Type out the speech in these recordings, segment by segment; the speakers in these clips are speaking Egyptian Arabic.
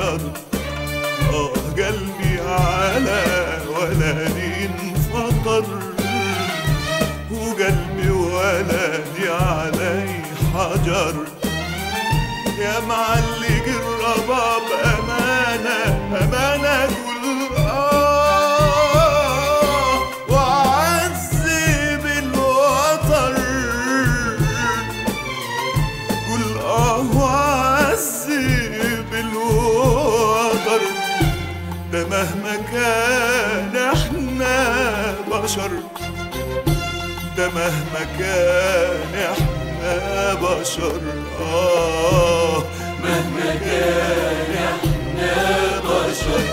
حجر آه قلبي على ولدي انفطر وقلبي ولدي علي حجر يا معلق الرباب أمانة أمانة قول آه وعذب الوتر قول آه وعذب الوتر ده مهما كان احنا بشر ده مهما كان احنا بشر آه مهما كان احنا بشر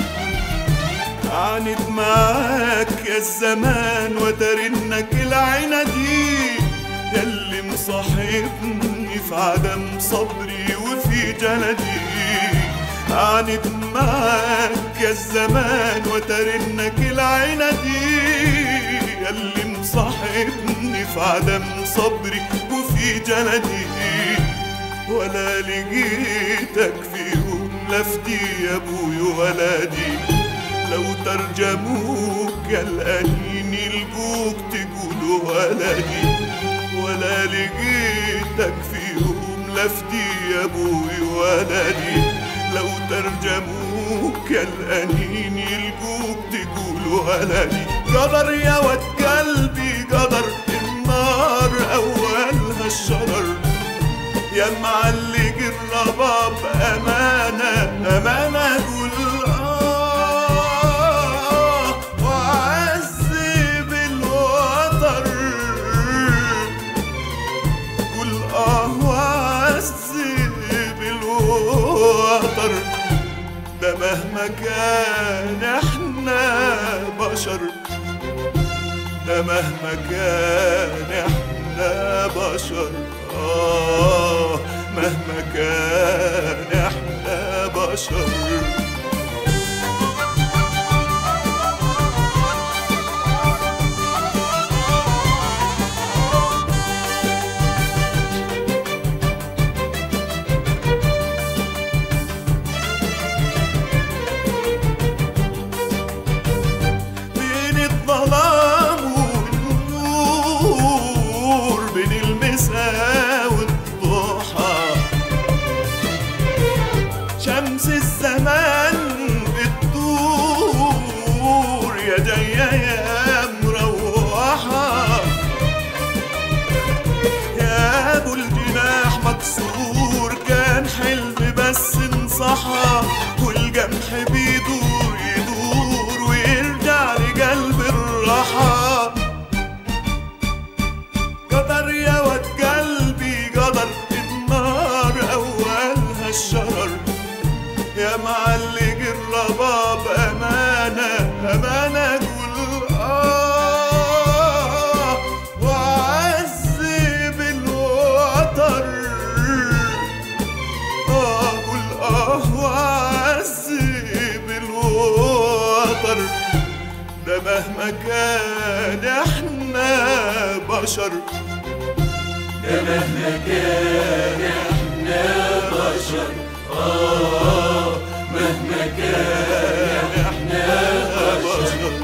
عانت معاك يا الزمان وترنك العينة دي ياللي مصاحبني في عدم صبري وفي جلدي عانت معاك يا الزمان وترنك العينة دي ياللي مصاحبني في عدم صبري وفي جلدي ولا لقيتك في يوم لفتي يا ابوي ولدي لو ترجموك الأنين يلقوك تقولوا ولدي ولا لقيتك في يوم لفتي يا ابوي ولدي لو ترجموك الأنين يلقوك تقولوا ولدي قدر يا ود قلبي قدر النار أولها الشرر يا معلق الرباب أمانة أمانة قول آه وعذب الوتر قول آه وعذب الوتر ده مهما كان احنا بشر ده مهما كان احنا بشر آه مهما كان احنا بشر بين الظلام والنور بين المساء والضحى شمس الزمان بتدور يا جاية يا مروحة يا ابو الجناح مكسور كان حلم بس انصحى والجمح بيدور يدور ويرجع لقلب الرحى قدر يا ود قلبي قدر النار اولها الشرر يا معلق الرباب امانه امانه قول اه وعذب الوتر آه قول آه وعذب الوتر ده مهما كان احنا بشر ده مهما كان احنا بشر آه مهما كان احنا بشر بشر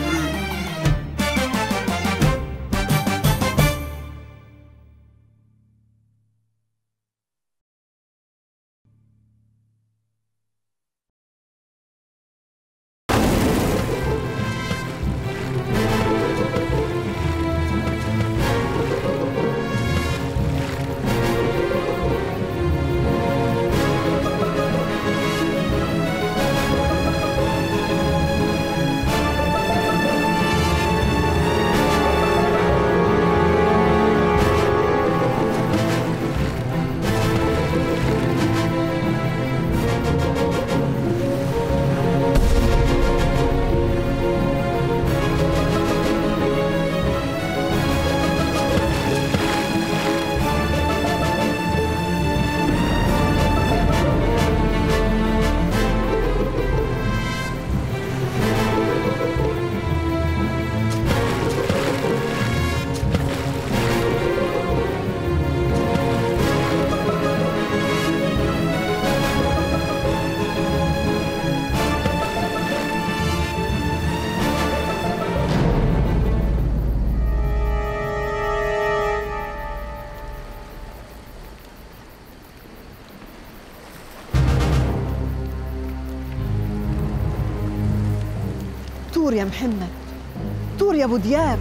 طور يا محمد طور يا ابو دياب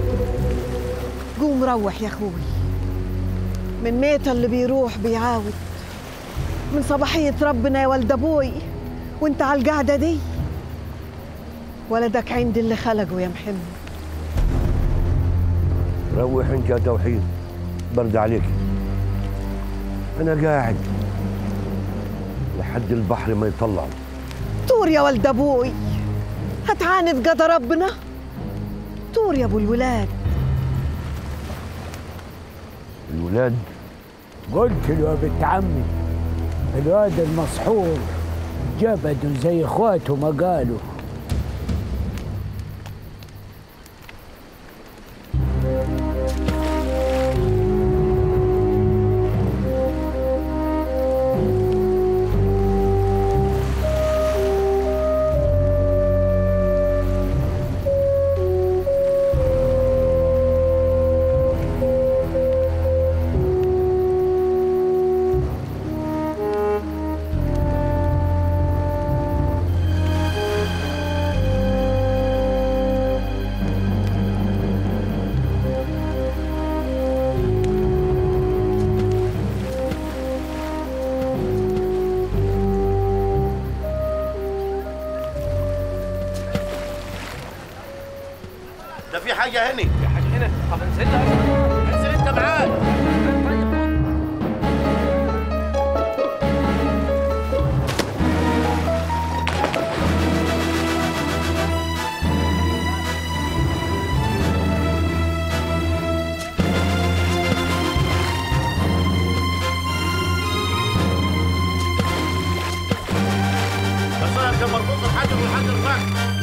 قوم روح يا اخوي من ميتة اللي بيروح بيعاود من صباحية ربنا يا ولد ابوي وانت على القعدة دي ولدك عند اللي خلقه يا محمد روح انت يا توحيد برد عليك انا قاعد لحد البحر ما يطلع طور يا ولد ابوي هتعاند قضى ربنا طور يا ابو الولاد الولاد قلت له يا بنت عمي الواد المسحور جبده زي اخواته ما قالوا ده في حاجة هنا في حاجة هنا طب انزل انزل انت معاك بس انا كان مربوط الحاجة والحاجة الفاك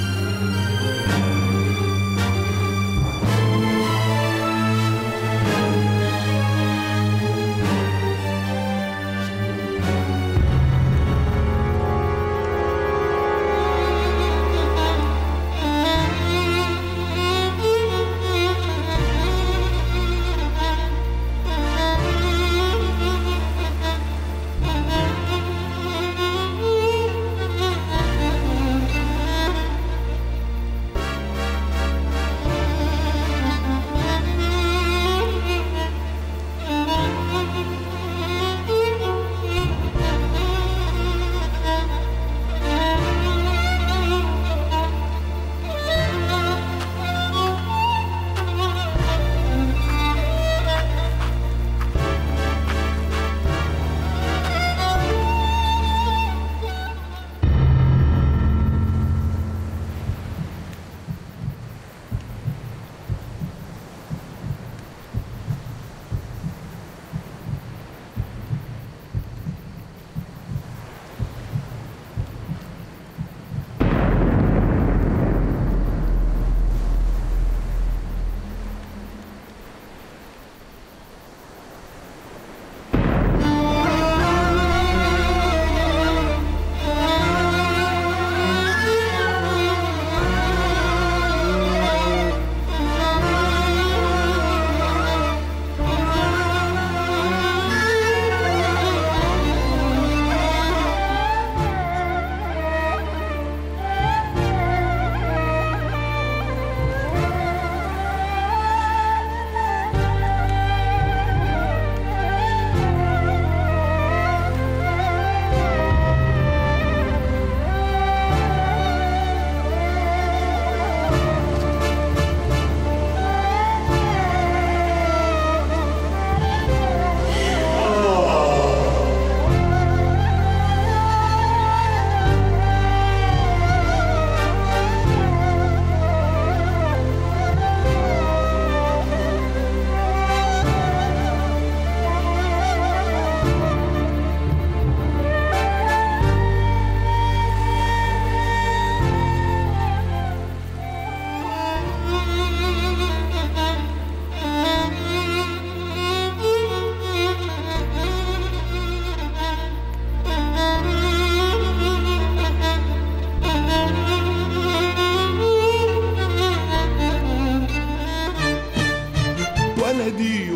ولدي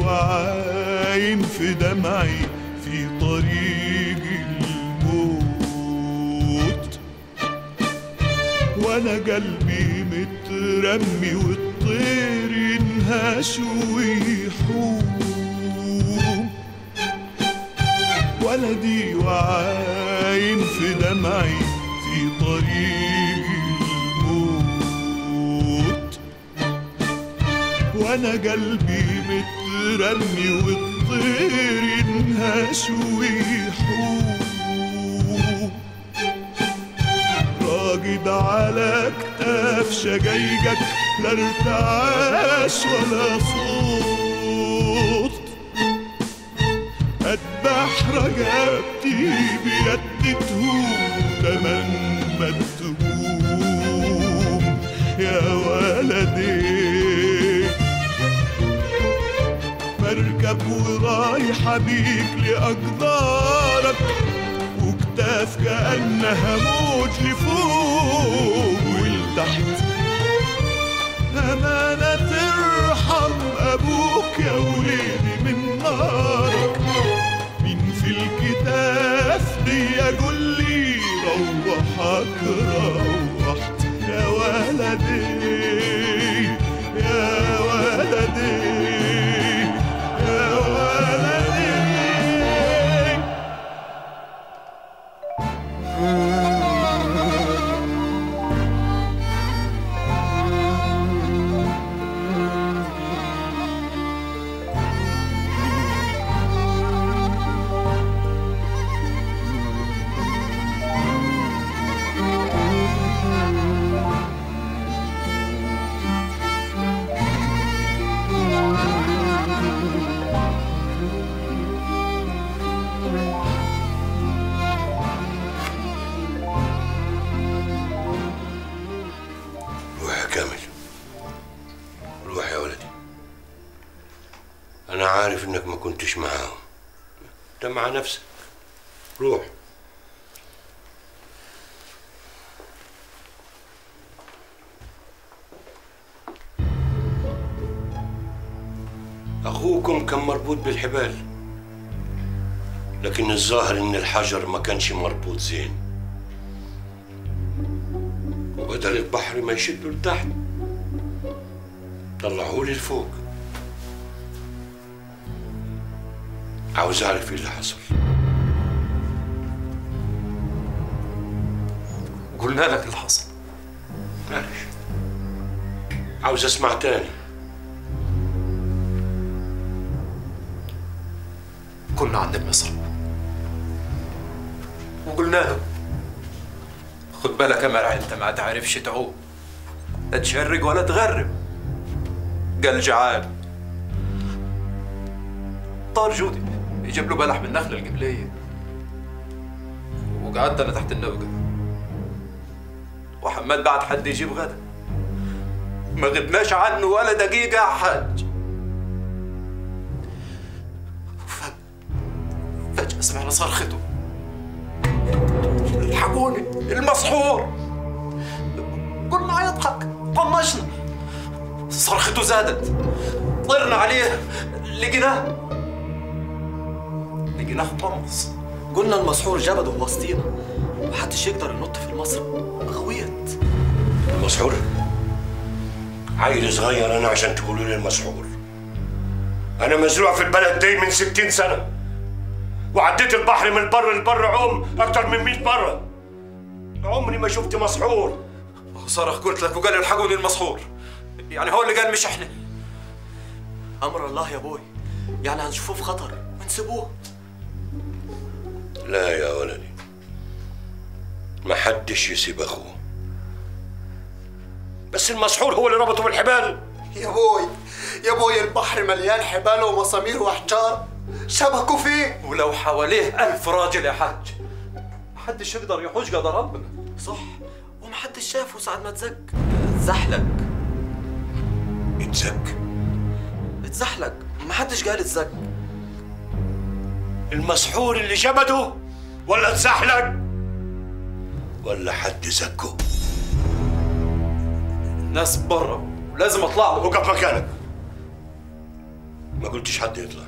وعاين في دمعي في طريق الموت وانا قلبي مترمي والطير ينهش ويحوم ولدي وعاين في دمعي في طريق الموت وانا قلبي مترمي والطير ينهش ويحوم راقد على كتاف شجايجك لا ارتعاش ولا صوت اذبح رقبتي بيد تهوم تمن ما تهوم يا ولدي مركب ورايحة بيك لأقدارك وكتاف كأنها موج لفوق ولتحت أمانة ترحم أبوك يا وليدي من نارك مين في الكتاف دي يقول لي روحك روحت يا ولدي يا ولدي يا ولدي روح يا كامل روح يا ولدي انا عارف انك ما كنتش معاهم انت مع نفسك روح اخوكم كان مربوط بالحبال لكن الظاهر ان الحجر ما كانش مربوط زين وبدل البحر ما يشده لتحت طلعوه لي لفوق عاوز اعرف ايه اللي حصل قلنا لك اللي حصل معلش عاوز اسمع تاني كنا عند المصرف وقلنا له خد بالك يا مرعي انت ما تعرفش تعوم لا تشرق ولا تغرب قال جعان طار جودي يجيب له بلح من النخله القبليه وقعدت انا تحت النوقه وحماد بعد حد يجيب غدا ما غبناش عنه ولا دقيقه يا حاج وفجأة فجأة سمعنا صرخته الحقوني المسحور قلنا يضحك طنشنا صرخته زادت طرنا عليه لقيناه لقيناه طمس قلنا المسحور جبده وسطينا محدش يقدر ينط في المصرف غويت المسحور عيل صغير انا عشان تقولوا لي المسحور انا مزروع في البلد دي من ستين سنة وعديت البحر من البر للبر عوم اكتر من مئة مرة عمري ما شفت مسحور صرخ قلت لك وقال الحقوني المسحور يعني هو اللي قال مش احنا امر الله يا ابوي يعني هنشوفوه في خطر ونسيبوه لا يا ولدي ما حدش يسيب اخوه بس المسحور هو اللي ربطه بالحبال يا بوي يا بوي البحر مليان حبال ومسامير واحجار شبكوا فيه ولو حواليه ألف راجل يا حاج محدش يقدر يحوش قدر ربنا صح ومحدش شافه ساعة ما اتزج اتزحلق اتزك اتزحلق محدش قال اتزج المسحور اللي جبده ولا اتزحلق ولا حد زكه ناس برا ولازم اطلع له وقف مكانك ما قلتش حد يطلع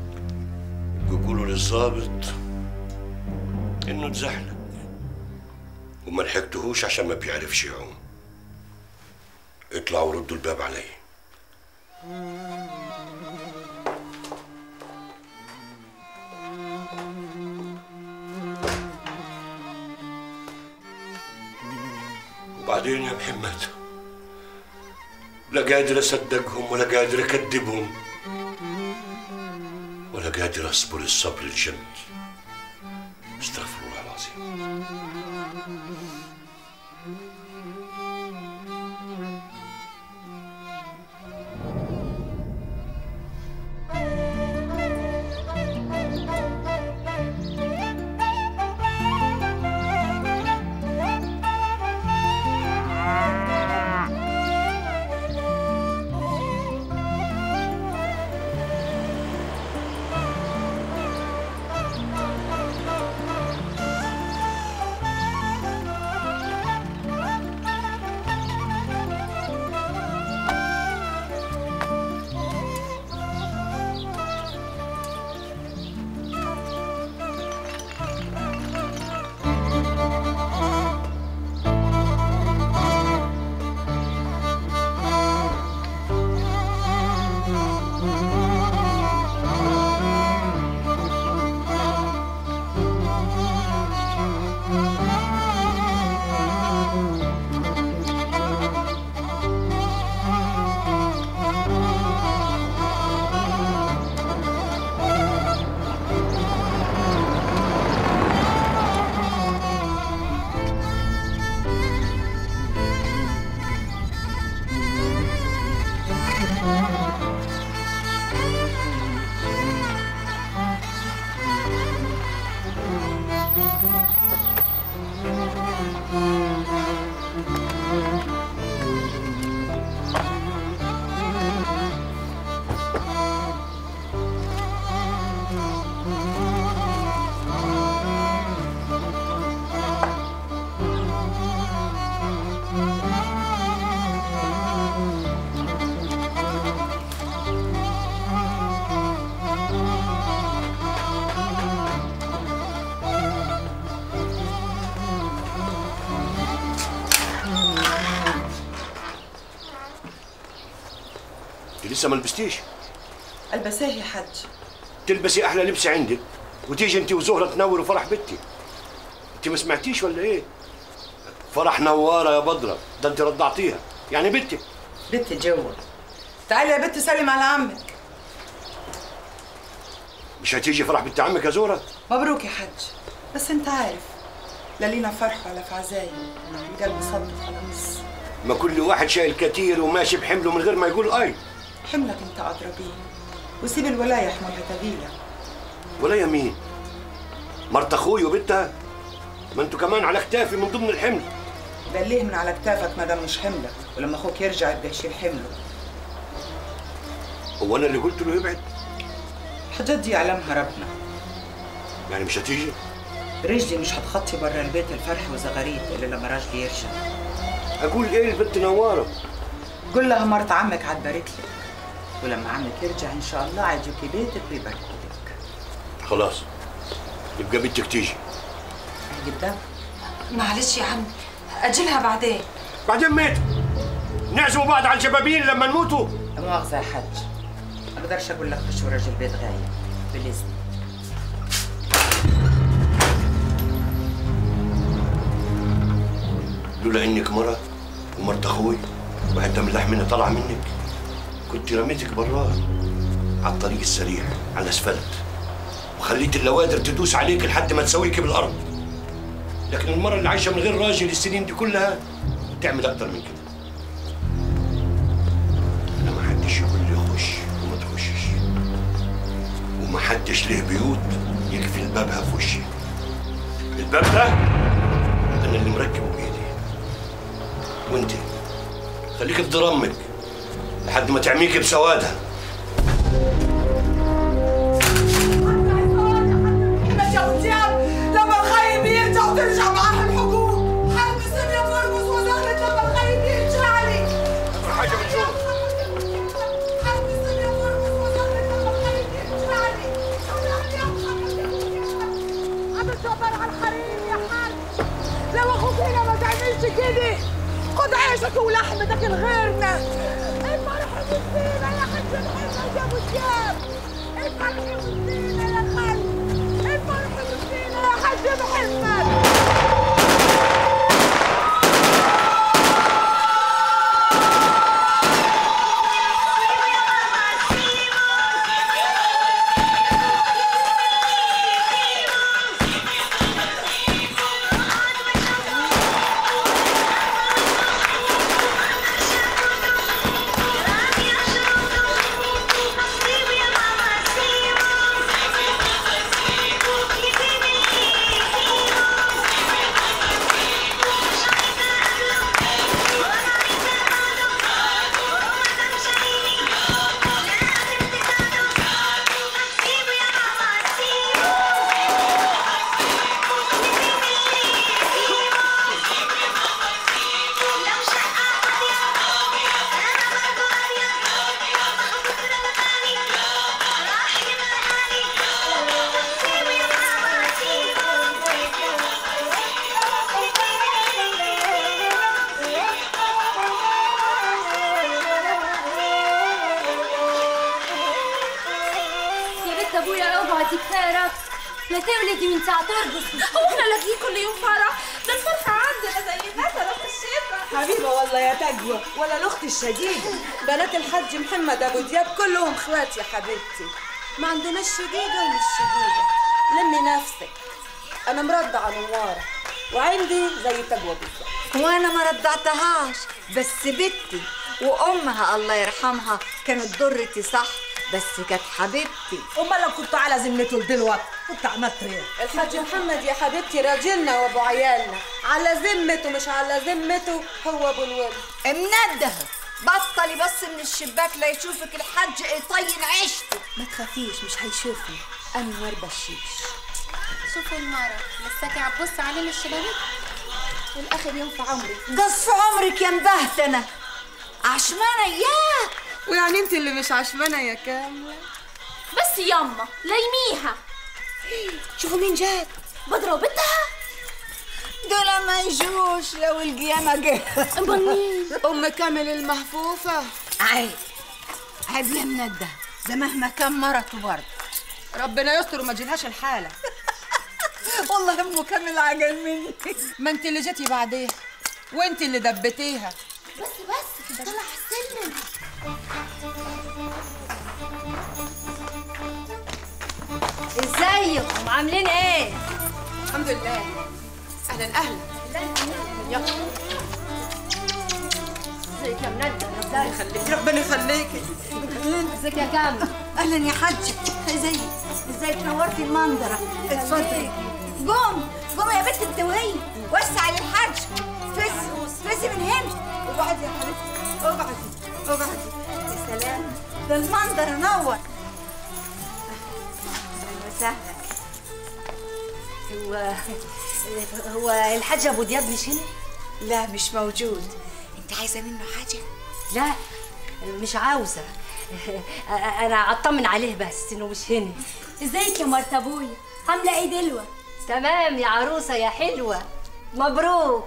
يقولوا للظابط انه اتزحلق وما لحقتهوش عشان ما بيعرفش يعوم اطلعوا وردوا الباب عليه وبعدين يا محمد لا قادر اصدقهم ولا قادر اكذبهم ولا قادر اصبر الصبر الجميل استغفر الله العظيم انت لسه ما لبستيش البساه يا حج تلبسي احلى لبس عندك وتيجي انت وزهره تنوروا فرح بنتي انت ما سمعتيش ولا ايه فرح نواره يا بدره ده انت رضعتيها يعني بنتك بنتي جوا تعالي يا بنت سلم على عمك مش هتيجي فرح بنت عمك يا زهره مبروك يا حج بس انت عارف لا لينا فرح ولا في عزايم القلب صد خلاص ما كل واحد شايل كتير وماشي بحمله من غير ما يقول اي حملك انت ادرى بيه وسيب الولايه يحملها تقيله ولا يمين مرت اخوي وبنتها ما انتوا كمان على كتافي من ضمن الحمل ده ليه من على كتافك ما دام مش حملك ولما اخوك يرجع يبقى يشيل حمله هو انا اللي قلت له يبعد الحاجات دي يعلمها ربنا يعني مش هتيجي رجلي مش هتخطي بره البيت الفرح وزغاريد الا لما راجلي يرجع اقول ايه البنت نواره قول لها مرت عمك هتبارك لك ولما عمك يرجع ان شاء الله هيجوكي بيتك ويباركوا لك خلاص يبقى بنتك تيجي قدام معلش يا عم اجلها بعدين بعدين ميت نعزموا بعض على الجبابين لما نموتوا لا مؤاخذة يا حج ما اقدرش اقول لك خش ورا راجل بيت غايب بالاذن لولا انك مرة ومرت اخوي وحتة من لحمنا طالعة منك كنت رميتك براه على الطريق السريع على الاسفلت وخليت اللوادر تدوس عليك لحد ما تسويك بالارض لكن المرة اللي عايشة من غير راجل السنين دي كلها تعمل اكتر من كده انا ما حدش يقول لي خش وما تخشش وما حدش له بيوت يقفل بابها في وشي الباب ده انا اللي مركبه بايدي وانت خليك في ضرمك لحد ما تعميك بسوادها بس يا ودياب لما الخايب يرجع وترجع معاه الحقوق حرب السنة ترقص وزغلت لما الخايب يرجع لي حاجة من جوا حرب السنة ترقص وزغلت لما الخايب يرجع لي عم تدبر على الحريم يا حاج لو اخوك هنا ما تعملش كده خد عيشك ولحمتك لغيرنا الفرح بالزينة يا حاج محمد يا ابو دياب الفرح بالزينة يا خالد الفرح بالزينة يا حاج محمد يا بنت ابويا اقعدي كفايه رقص لا تولدي من ساعة ترقص هو احنا لاقيين كل يوم فرح ده الفرحة عندنا زي مثلا في الشتاء حبيبة والله يا تجوى ولا الأخت الشقيقة بنات الحاج محمد أبو دياب كلهم إخوات يا حبيبتي ما عندناش شقيقة ومش شقيقة لمي نفسك أنا مرضعة نوارة وعندي زي تجوى بالظبط وانا ما رضعتهاش بس بنتي وامها الله يرحمها كانت ضرتي صح بس كانت حبيبتي امال لو كنت على ذمته دلوقتي كنت عملت ايه الحاج محمد يا حبيبتي راجلنا وابو عيالنا على ذمته مش على ذمته هو ابو الولد منده بطلي بس من الشباك لا يشوفك الحج يطين عيشتك ما تخافيش مش هيشوفني انور بشيش شوفي المرة لساكي عبص عليه من الشبابيك والاخر يوم في عمري قص عمرك يا مبهتنه عشمانه اياه ويعني انت اللي مش عشمانه يا كامله بس ياما لايميها شوفوا مين جات بدرة وبنتها دول ما يجوش لو القيامة جه امال مين؟ ام كامل المهفوفه عيب عيب يا منده ده مهما كان مرته برضه ربنا يستر وما تجيلهاش الحاله والله ام كامل عجل مني ما انت اللي جيتي بعديها وانت اللي دبتيها بس بس طلع السلم ازيكم عاملين ايه الحمد لله اهلا اهلا يلا ازيك يا منده ربنا يخليكي ربنا يخليكي ازيك يا كامل اهلا يا حاج ازيك ازيك نورتي المنظره اتفضلي قوم قوم يا بنت انت وهي وسعي للحاج فسي فسي من هنا اقعدي يا حبيبتي اقعدي اقعدي يا سلام ده المنظر نور اهلا وسهلا هو هو الحاج ابو دياب مش هنا لا مش موجود انت عايزه منه حاجه لا مش عاوزه انا اطمن عليه بس انه مش هنا ازيك يا مرت ابويا عامله ايه دلوة تمام يا عروسه يا حلوه مبروك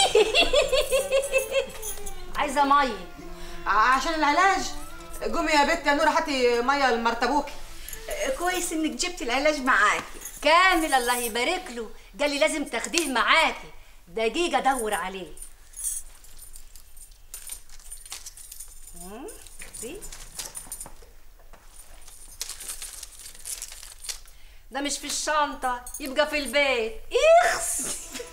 عايزه ميه عشان العلاج قومي يا بنت يا نوره هاتي ميه لمرتبوكي كويس انك جبتي العلاج معاكي كامل الله يبارك له قال لي لازم تاخديه معاكي دقيقه ادور عليه مم، خديه. ده مش في الشنطة يبقى في البيت اخس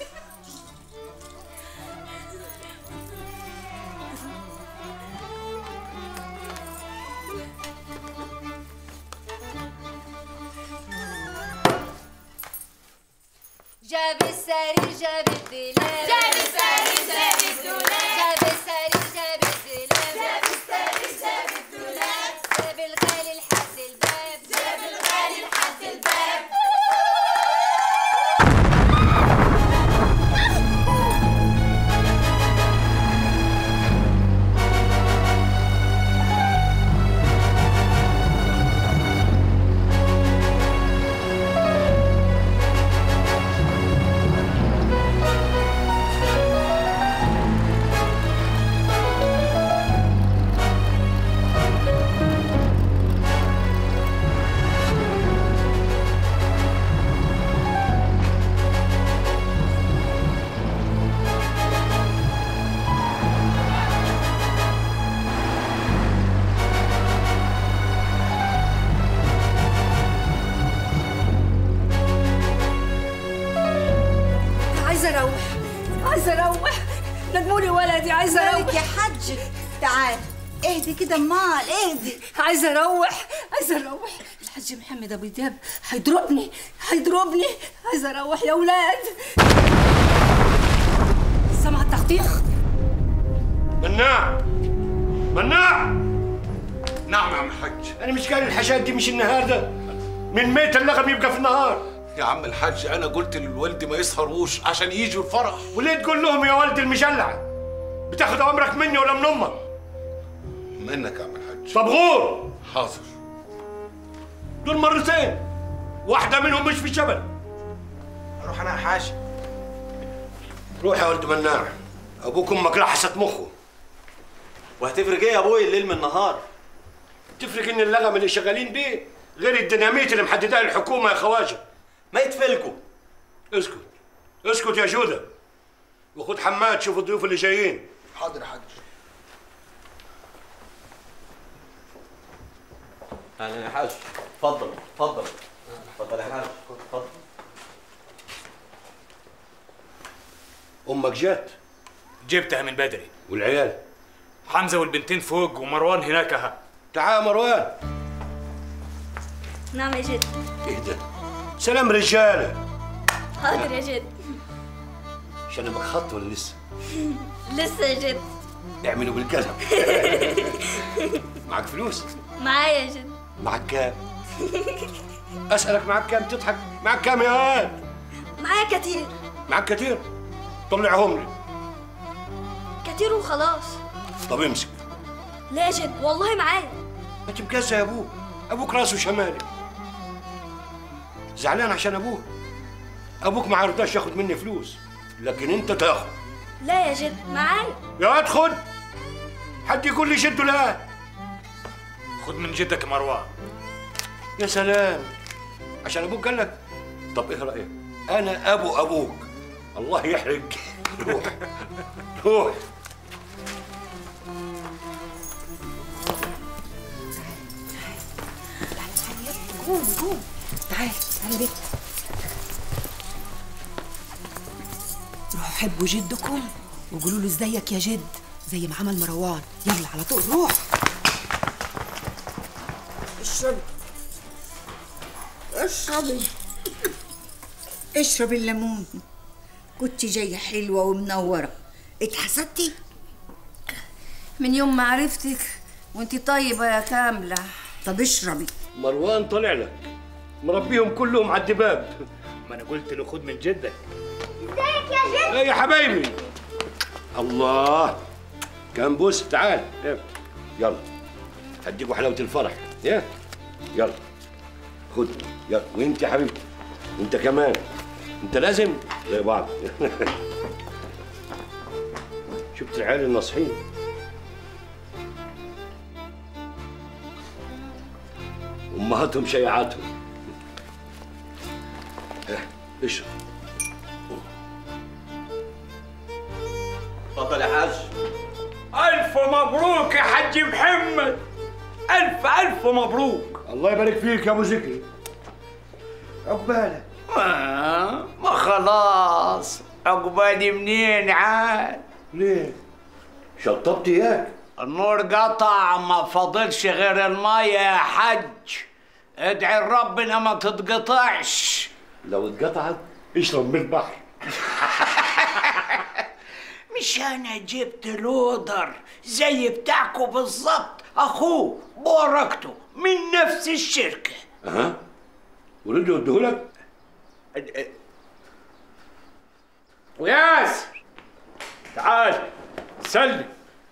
جاب الساري جاب الدولاب جاب الساري جاب الدولاب جاب الساري جاب الدولاب جاب الساري جاب الدولاب جاب الغالي لحد الباب جاب الغالي لحد الباب عايزه اروح عايزه اروح ندمولي ولدي عايزه اروح مالك يا حج تعال اهدي كده امال اهدي عايزه اروح عايزه اروح الحاج محمد ابو دياب هيضربني هيضربني عايزه اروح يا اولاد سمع التخطيخ مناع مناع نعم يا عم الحاج انا مش قال الحاجات دي مش النهارده من ميت اللغم يبقى في النهار يا عم الحاج انا قلت للوالد ما يسهروش عشان يجوا الفرح وليه تقول لهم يا ولد المجلع بتاخد امرك مني ولا من امك منك يا عم الحاج طب غور حاضر دول مرتين واحده منهم مش في الجبل اروح انا يا حاج روح يا ولد مناع ابوك امك لحست مخه وهتفرق ايه يا ابوي الليل من النهار تفرق ان اللغم اللي شغالين بيه غير الديناميت اللي محددها الحكومه يا خواجه ما يتفلقوا اسكت اسكت يا جوده وخد حماد شوف الضيوف اللي جايين حاضر يا حاج اهلا يا حاج اتفضل اتفضل اتفضل يا حاج اتفضل امك جت جبتها من بدري والعيال حمزه والبنتين فوق ومروان هناك اها تعال يا مروان نعم يا جد اهدى سلام رجاله حاضر يا جد عشان ابقى خط ولا لسه لسه يا جد اعملوا بالقلم معك فلوس معايا يا جد معك كام اسالك معك كام تضحك معك كام يا واد معايا كتير معك كتير طلعهم لي كتير وخلاص طب امسك لا يا جد والله معايا ما تبكاش يا ابوك ابوك راسه شمالي زعلان عشان ابوك ابوك ما عرضاش ياخد مني فلوس لكن انت تاخد لا يا جد معايا يا ادخل حد يقول لي شدوا لا خد من جدك يا مروان يا سلام عشان ابوك قال لك طب ايه رايك انا ابو ابوك الله يحرق روح روح قوم قوم تعال تعال بيت روحوا حبوا جدكم وقولوا له ازيك يا جد زي ما عمل مروان يلا على طول روح اشربي اشربي اشربي الليمون كنت جاية حلوة ومنورة اتحسدتي؟ من يوم ما عرفتك وانتي طيبة يا كاملة طب اشربي مروان طلع لك مربيهم كلهم على الدباب ما انا قلت له خد من جدك ازيك يا جد ايه يا حبايبي الله كان بوس تعال إيه. يلا هديكوا حلاوه الفرح ايه يلا خد يلا وانت يا حبيبي انت كمان انت لازم زي بعض شفت العيال الناصحين امهاتهم شيعاتهم إيه، اشرب اتفضل يا حاج ألف مبروك يا حاج محمد ألف ألف مبروك الله يبارك فيك يا أبو ذكري عقبالك آه ما خلاص عقبالي منين عاد ليه؟ شطبت اياك النور قطع ما فاضلش غير المية يا حج ادعي ربنا ما تتقطعش لو اتقطعت اشرب من البحر مش انا جبت لودر زي بتاعكو بالظبط اخوه بوركته من نفس الشركه ها ورجعوا اديهولك وياسر تعال سلم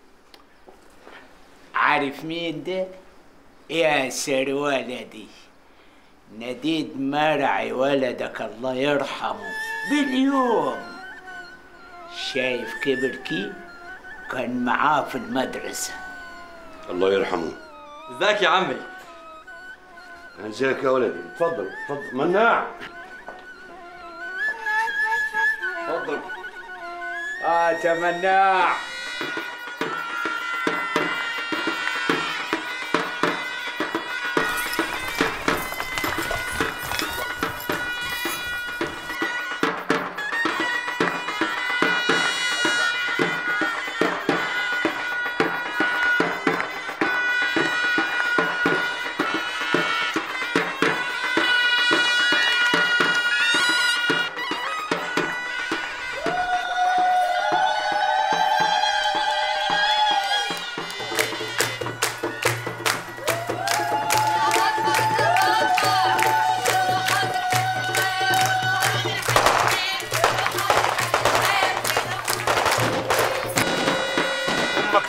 عارف مين ده؟ ياسر ولدي نديد مرعي ولدك الله يرحمه باليوم شايف كبر كيف كان معاه في المدرسة الله يرحمه ازيك يا عمي ازيك يا ولدي اتفضل اتفضل مناع اتفضل اه تمناع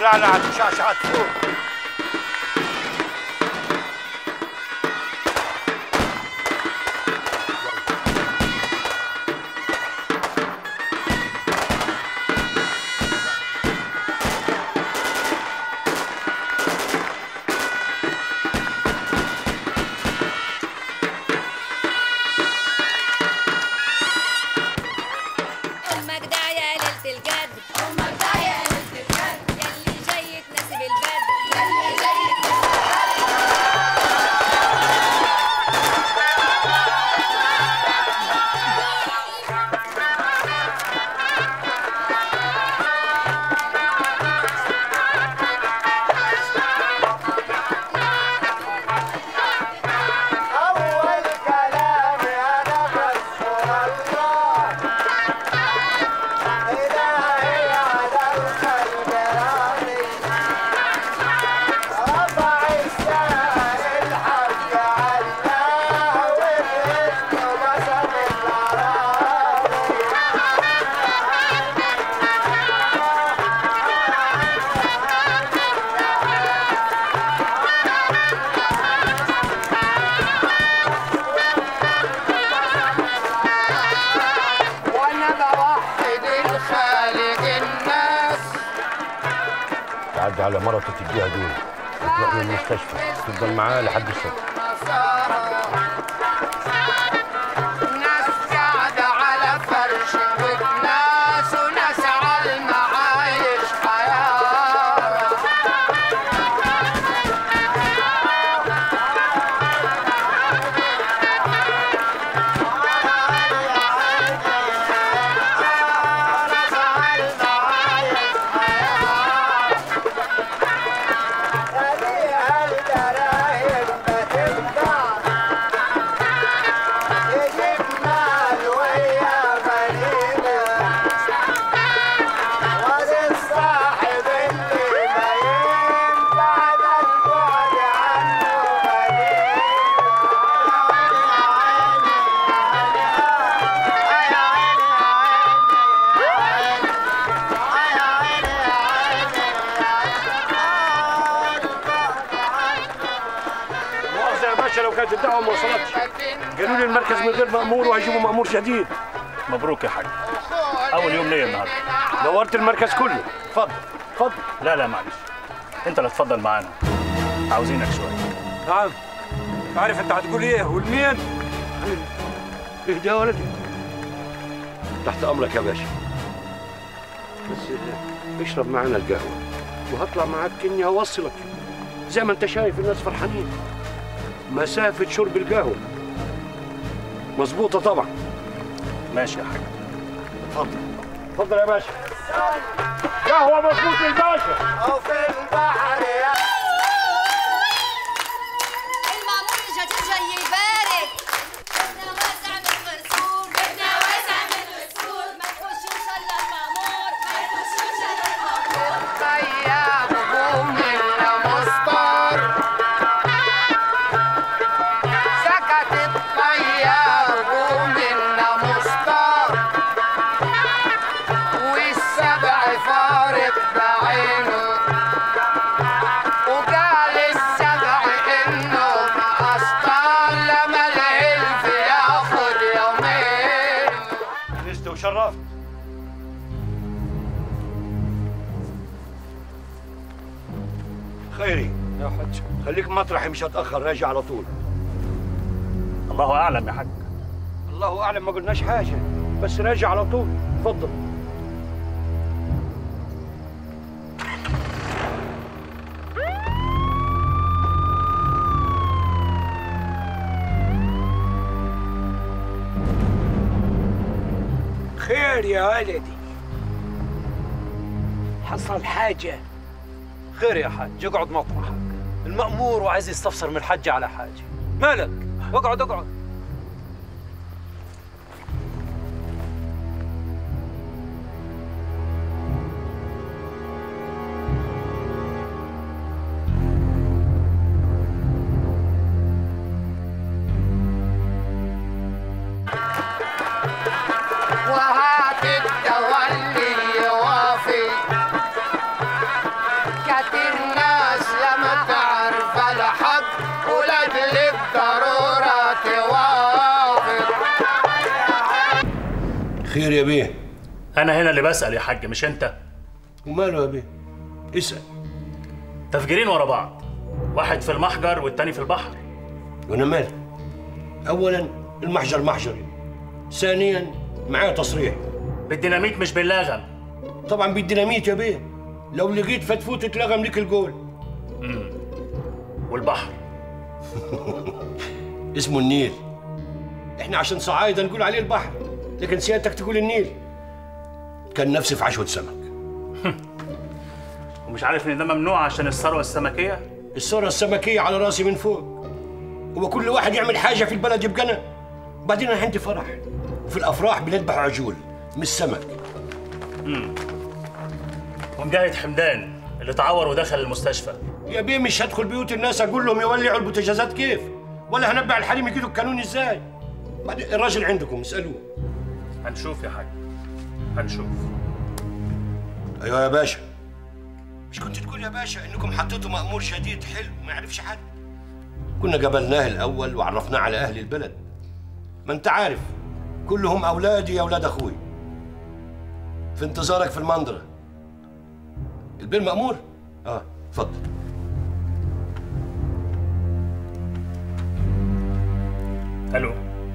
لعلعت وشعشعت فوق أمك ده يا ليلة الجد أمك ده يا ليلة الجد يلي جاي تناسب البد يلي جاي أول كلامي أنا بشكر الله إلهي على القلب رامي رفع السائل الحق علاه والرزق بسم وأنا بوحد الخالق الناس تعدي على مرته تديها دول وتروح من المستشفى تفضل معاها لحد الصبح ناس قاعدة على فرش وناس وناس على المعايش حياة مؤاخذة يا باشا لو كانت الدعوة ما وصلتش قالوا لي المركز من غير مأمور وهيجيبوا مأمور شديد مبروك يا حاج اول يوم ليا النهارده نورت المركز كله اتفضل اتفضل لا لا معلش انت اللي تفضل معانا عاوزينك شويه نعم عارف انت هتقول ايه والمين اهدى يا ولدي تحت امرك يا باشا بس اشرب معانا القهوة وهطلع معاك اني اوصلك زي ما انت شايف الناس فرحانين مسافة شرب القهوة مظبوطة طبعا ماشي يا حاج اتفضل اتفضل يا باشا قهوة مظبوط الباشا وفي البحر يا المأمور الجديد جاي يبارك بدنا واسع من الخرسوم بدنا واسع من الخرسوم ما تخشوش الا المأمور ما تخشوش الا المأمور طيابهم إلا مصدر سكتت طيابهم إلا مصدر والسبع فارق بعينه وقال السبع إنه ما أسطر لما الهلف ياخد يومين لست وشرفت خيري يا حاج خليك مطرحي مش هتأخر راجع على طول الله اعلم يا حاج الله أعلم ما قلناش حاجة بس راجع على طول اتفضل خير يا ولدي حصل حاجة خير يا حاج اقعد مطرحك المأمور وعايز يستفسر من الحج على حاجة مالك اقعد اقعد وهات التولي يوافي يا بيه انا هنا اللي بسال يا حاج مش انت وماله يا بيه اسال تفجيرين ورا بعض واحد في المحجر والتاني في البحر وانا مالي اولا المحجر محجري ثانيا معايا تصريح بالديناميت مش باللغم طبعا بالديناميت يا بيه لو لقيت فتفوت اتلغم ليك الجول امم والبحر اسمه النيل احنا عشان صعايده نقول عليه البحر لكن سيادتك تقول النيل كان نفسي في عشوة سمك ومش عارف ان ده ممنوع عشان الثروه السمكيه الثروة السمكية على راسي من فوق هو كل واحد يعمل حاجة في البلد يبقى أنا بعدين أنا عندي فرح وفي الأفراح بنذبح عجول مش سمك امم ومجاهد حمدان اللي تعور ودخل المستشفى يا بيه مش هدخل بيوت الناس أقول لهم يولعوا البوتاجازات كيف ولا هنبع الحريم يجيبوا القانون إزاي بعدين الراجل عندكم اسألوه هنشوف يا حاج هنشوف أيوة يا باشا مش كنت تقول يا باشا إنكم حطيتوا مأمور شديد حلو ما يعرفش حد كنا قبلناه الأول وعرفناه على أهل البلد ما أنت عارف كلهم أولادي يا أولاد أخوي في انتظارك في المنظرة البير مأمور؟ آه اتفضل الو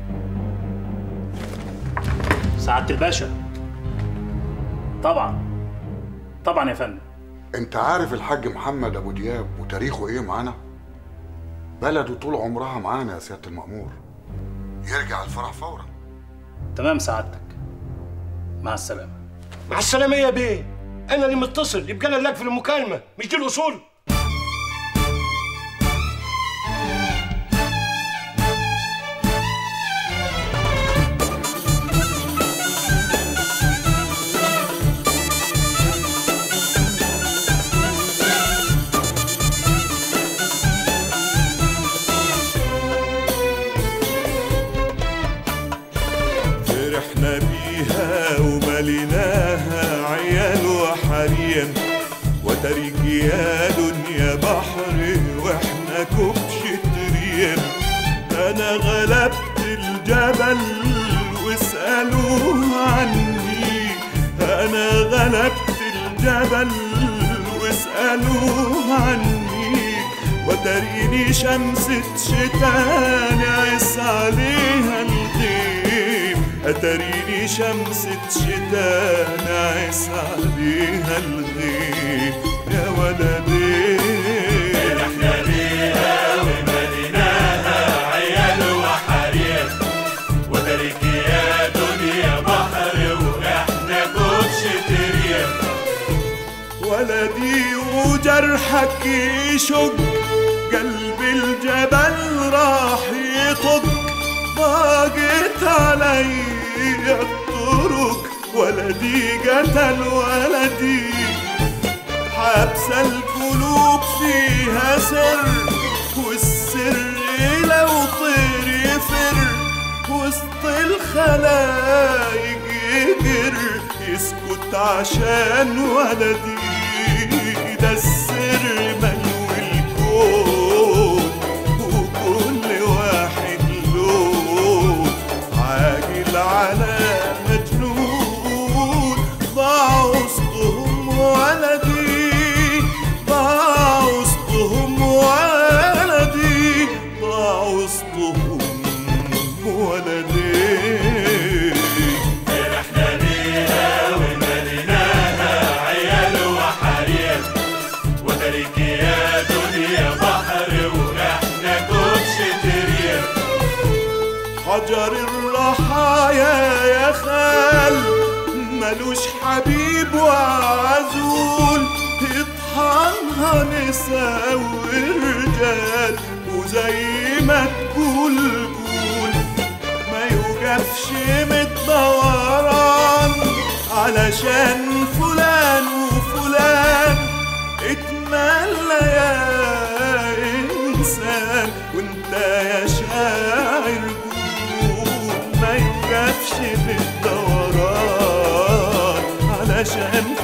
سعاده الباشا طبعا طبعا يا فندم انت عارف الحاج محمد ابو دياب وتاريخه ايه معانا بلده طول عمرها معانا يا سياده المأمور يرجع الفرح فورا تمام سعادتك مع السلامه مع السلامة يا بيه أنا اللي متصل يبقى أنا اللي في المكالمة مش دي الأصول فرحنا بيها ومليناها عيال وحريم وترك يا دنيا بحر واحنا كبشة ريم انا غلبت الجبل واسألوه عني انا غلبت الجبل واسألوه عني وتريني شمسة شتاء نعس عليها الغيم أتريني شمسة شتاء نعس عليها الغيم يا ولدي فرحنا بيها ومديناها عيال وحريم وترك يا دنيا بحر واحنا كبشة ريم ولدي وجرحك يشق قلب الجبل راح يطق ضاقت علي الطرق ولدي قتل ولدي حبس القلوب فيها سر والسر لو طير يفر وسط الخلايق يجر يسكت عشان ولدي ده السر ملو الكون وكل واحد له عاجل على مجنون ضاع وسطهم ولدي ضاع وسطهم ولدي ضاع وسطهم ولدي فرحنا بيها ومديناها عيال وحريم وترك يا دنيا بحر واحنا كبشة ريم حجر الرحايا يا خال ملوش حبيب وعزول يطحنها نساء ورجال وزي ما تقول قول ما يوقفش متدوران علشان فلان وفلان اتمنى يا انسان وانت يا شاعر قول ما يوقفش بالدوران علشان